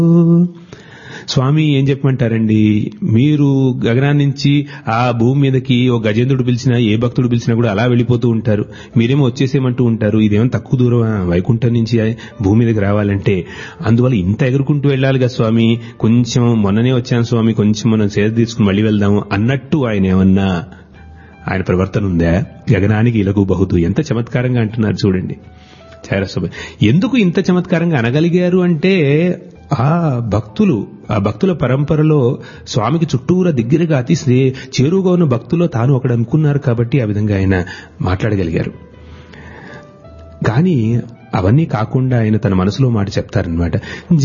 స్వామి ఏం చెప్పమంటారండి మీరు గగనాన్ని నుంచి ఆ భూమి మీదకి ఓ గజేంద్రుడు పిలిచినా ఏ భక్తుడు పిలిచినా కూడా అలా వెళ్ళిపోతూ ఉంటారు మీరేమో వచ్చేసేమంటూ ఉంటారు ఇదేమో తక్కువ దూరం వైకుంఠం నుంచి భూమి మీదకి రావాలంటే అందువల్ల ఇంత ఎగురుకుంటూ వెళ్ళాలి కదా స్వామి కొంచెం మొన్ననే వచ్చాను స్వామి కొంచెం మనం సేద తీసుకుని మళ్ళీ వెళ్దాము అన్నట్టు ఆయన ఏమన్నా ఆయన ప్రవర్తన ఉందా గగనానికి ఇలకు బహుతు ఎంత చమత్కారంగా అంటున్నారు చూడండి చారస్వామి ఎందుకు ఇంత చమత్కారంగా అనగలిగారు అంటే ఆ భక్తులు ఆ భక్తుల పరంపరలో స్వామికి చుట్టూరా దగ్గరగా అతి చేరువుగా ఉన్న భక్తుల్లో తాను ఒకడు అనుకున్నారు కాబట్టి ఆ విధంగా ఆయన మాట్లాడగలిగారు కానీ అవన్నీ కాకుండా ఆయన తన మనసులో మాట చెప్తారనమాట